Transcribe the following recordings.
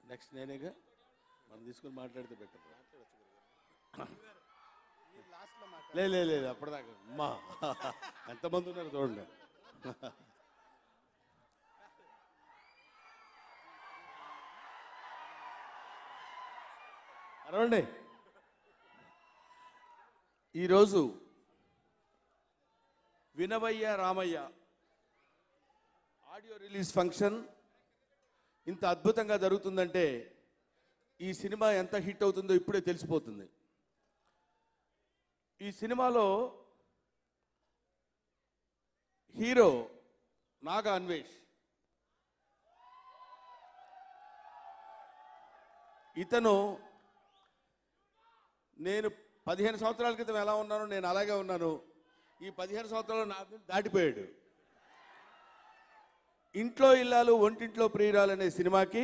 Next నేనేగా మనం తీసుకొని మాట్లాడితే బెటర్ లే లే లేదు అప్పటిదాకా అమ్మా ఎంతమంది ఉన్నారు చూడండి అరవండి ఈరోజు Vinavayya Ramayya audio release function ఇంత అద్భుతంగా జరుగుతుందంటే ఈ సినిమా ఎంత హిట్ అవుతుందో ఇప్పుడే తెలిసిపోతుంది ఈ సినిమాలో హీరో నాగా అన్వేష్ ఇతను నేను పదిహేను సంవత్సరాల క్రితం ఎలా ఉన్నానో నేను అలాగే ఉన్నాను ఈ పదిహేను సంవత్సరాలు నా దాటిపోయాడు ఇంట్లో ఇల్లాలు ఒంటింట్లో ప్రియురాలు అనే సినిమాకి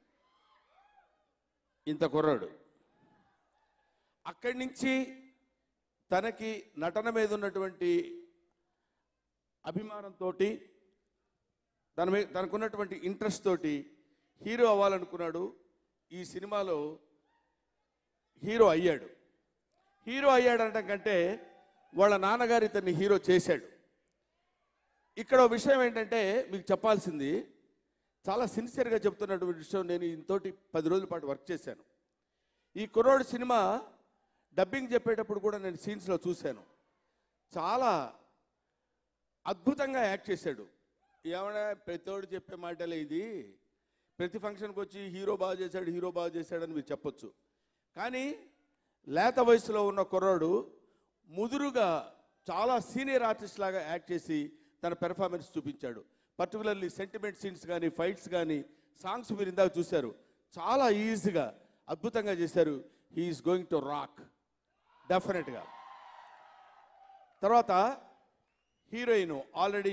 ఇంత కుర్రాడు అక్కడి నుంచి తనకి నటన మీద ఉన్నటువంటి అభిమానంతో తన మీద తనకున్నటువంటి ఇంట్రెస్ట్ తోటి హీరో అవ్వాలనుకున్నాడు ఈ సినిమాలో హీరో అయ్యాడు హీరో అయ్యాడంట కంటే వాళ్ళ నాన్నగారు ఇతన్ని హీరో చేశాడు ఇక్కడ ఓ విషయం ఏంటంటే మీకు చెప్పాల్సింది చాలా సిన్సియర్గా చెప్తున్నటువంటి విషయం నేను ఇంతోటి పది రోజుల పాటు వర్క్ చేశాను ఈ కుర్రోడు సినిమా డబ్బింగ్ చెప్పేటప్పుడు కూడా నేను సీన్స్లో చూశాను చాలా అద్భుతంగా యాక్ట్ చేశాడు ఏమన్నా ప్రతివాడు చెప్పే మాటలే ఇది ప్రతి ఫంక్షన్కి వచ్చి హీరో బాగా చేశాడు హీరో బాగా చేశాడని మీరు చెప్పొచ్చు కానీ లేత వయసులో ఉన్న కుర్రాడు ముదురుగా చాలా సీనియర్ ఆర్టిస్ట్ లాగా యాక్ట్ చేసి తన పెర్ఫార్మెన్స్ చూపించాడు పర్టికులర్లీ సెంటిమెంట్ సీన్స్ కానీ ఫైట్స్ కానీ సాంగ్స్ మీరు ఇందాక చూశారు చాలా ఈజీగా అద్భుతంగా చేశారు హీఈస్ గోయింగ్ టు రాక్ డెఫినెట్గా తర్వాత హీరోయిన్ ఆల్రెడీ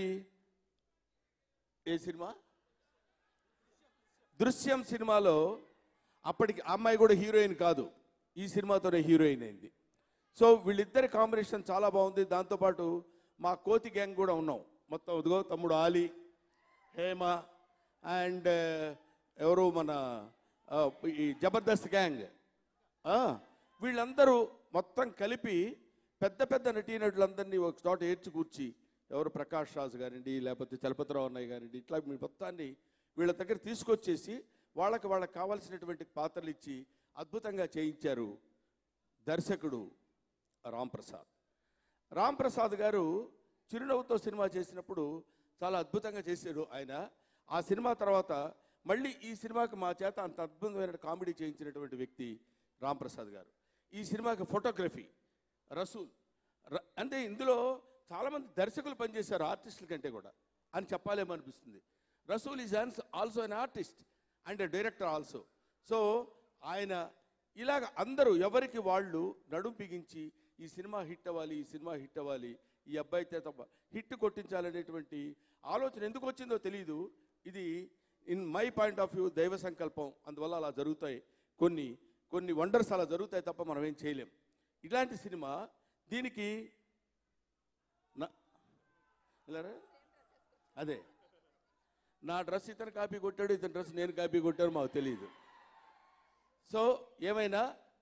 ఏ సినిమా దృశ్యం సినిమాలో అప్పటికి ఆ అమ్మాయి కూడా హీరోయిన్ కాదు ఈ సినిమాతోనే హీరోయిన్ అయింది సో వీళ్ళిద్దరి కాంబినేషన్ చాలా బాగుంది దాంతోపాటు మా కోతి గ్యాంగ్ కూడా ఉన్నాం మొత్తం ఇదిగో తమ్ముడు ఆలి హేమ అండ్ ఎవరు మన ఆ, ఈ జబర్దస్త్ గ్యాంగ్ ఆ, వీళ్ళందరూ మొత్తం కలిపి పెద్ద పెద్ద నటీనటులందరినీ ఒక చోట ఏడ్చి కూర్చి ఎవరు ప్రకాష్ రాజ్ గారండి లేకపోతే చలపతిరావు అన్నయ్య గారండి ఇట్లా మీ మొత్తాన్ని వీళ్ళ దగ్గర తీసుకొచ్చేసి వాళ్ళకి వాళ్ళకి కావాల్సినటువంటి పాత్రలు ఇచ్చి అద్భుతంగా చేయించారు దర్శకుడు రామ్ ప్రసాద్ రామ్ ప్రసాద్ గారు చిరునవ్వుతో సినిమా చేసినప్పుడు చాలా అద్భుతంగా చేశాడు ఆయన ఆ సినిమా తర్వాత మళ్ళీ ఈ సినిమాకి మా చేత అంత అద్భుతమైన కామెడీ చేయించినటువంటి వ్యక్తి రామ్ ప్రసాద్ గారు ఈ సినిమాకి ఫోటోగ్రఫీ రసూల్ ర- అంటే ఇందులో చాలామంది దర్శకులు పనిచేశారు ఆర్టిస్టుల కంటే కూడా అని చెప్పాలేమో అనిపిస్తుంది రసూల్ ఈజ్ ఆన్స్ also an artist and director also so ఆయన ఇలాగ అందరూ ఎవరికి వాళ్ళు నడుం బిగించి ఈ సినిమా హిట్ అవ్వాలి ఈ సినిమా హిట్ అవ్వాలి ఈ అబ్బాయి చేత హిట్ కొట్టించాలనేటువంటి ఆలోచన ఎందుకు వచ్చిందో తెలియదు ఇది in my point of view దైవ సంకల్పం అందువల్ల అలా జరుగుతాయి కొన్ని కొన్ని వండర్స్ అలా జరుగుతాయి తప్ప మనం ఏం చేయలేం ఇలాంటి సినిమా దీనికి నా ఇలారా? అదే నా డ్రెస్ ఇతను కాపీ కొట్టాడు ఇతని డ్రెస్ నేను కాపీ కొట్టాను మాకు తెలియదు సో ఏమైనా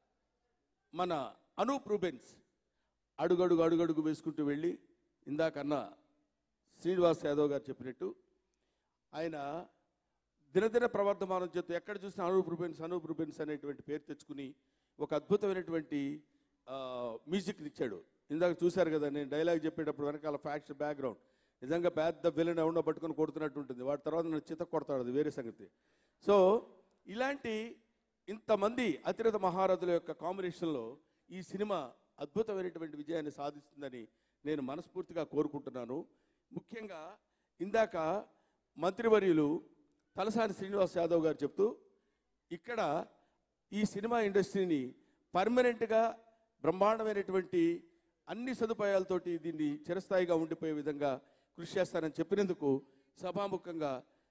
మన అనూప్ రూబెన్స్ అడుగడుగు అడుగడుగు వేసుకుంటూ వెళ్ళి ఇందాకన్నా శ్రీనివాస్ యాదవ్ గారు చెప్పినట్టు ఆయన దినదిన ప్రవర్ధమానం చేస్తూ ఎక్కడ చూసినా అనూప్ రూబెన్స్ అనూప్ రూబెన్స్ అనేటువంటి పేరు తెచ్చుకుని ఒక అద్భుతమైనటువంటి ఆ, మ్యూజిక్ని ఇచ్చాడు ఇందాక చూశారు కదా నేను డైలాగ్ చెప్పేటప్పుడు వెనకాల ఫ్యాక్ట్స్ బ్యాక్గ్రౌండ్ నిజంగా పెద్ద విలన్ ఎవడో పట్టుకొని కొడుతున్నట్టు ఉంటుంది వాటి తర్వాత నన్ను చిత్త కొడతాడు అది వేరే సంగతి సో ఇలాంటి ఇంతమంది అతిరథ మహారథుల యొక్క కాంబినేషన్లో ఈ సినిమా అద్భుతమైనటువంటి విజయాన్ని సాధిస్తుందని నేను మనస్ఫూర్తిగా కోరుకుంటున్నాను ముఖ్యంగా ఇందాక మంత్రివర్యులు తలసాని శ్రీనివాస్ యాదవ్ గారు చెప్తూ ఇక్కడ ఈ సినిమా ఇండస్ట్రీని పర్మనెంట్గా బ్రహ్మాండమైనటువంటి అన్ని సదుపాయాలతోటి దీన్ని చిరస్థాయిగా ఉండిపోయే విధంగా కృషి చేస్తానని చెప్పినందుకు సభాముఖంగా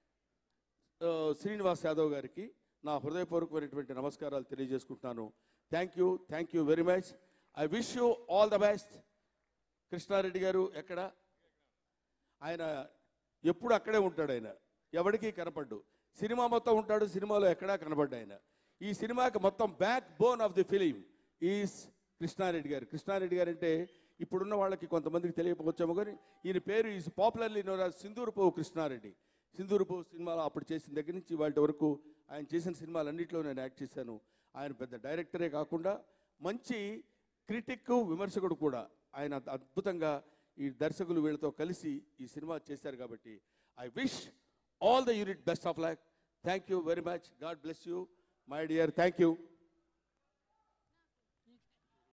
ఆ, శ్రీనివాస్ యాదవ్ గారికి నా హృదయపూర్వకమైనటువంటి నమస్కారాలు తెలియజేసుకుంటున్నాను thank you thank you very much I wish you all the best Krishna Reddy గారు ఎక్కడ ఆయన ఎప్పుడు అక్కడే ఉంటాడు ఆయన ఎవరికీ కనపడ్డు సినిమా మొత్తం ఉంటాడు సినిమాలో ఎక్కడా కనబడ్డా ఆయన ఈ సినిమాకి మొత్తం back bone of the film is Krishna Reddy గారు కృష్ణారెడ్డి గారు అంటే ఇప్పుడున్న వాళ్ళకి కొంతమందికి తెలియకపోవచ్చాము కానీ ఈయన పేరు is popularly known as సింధూరపు Krishna Reddy సింధూరపు సినిమాలో అప్పుడు చేసిన దగ్గర నుంచి వాటి వరకు ఆయన చేసిన సినిమాలన్నింటిలో నేను యాక్ట్ చేశాను ఆయన పెద్ద డైరెక్టరే కాకుండా మంచి క్రిటిక్ విమర్శకుడు కూడా ఆయన అద్- అద్భుతంగా ఈ దర్శకులు వీళ్ళతో కలిసి ఈ సినిమా చేశారు కాబట్టి I wish all the unit best of luck thank you very much God bless you my dear thank you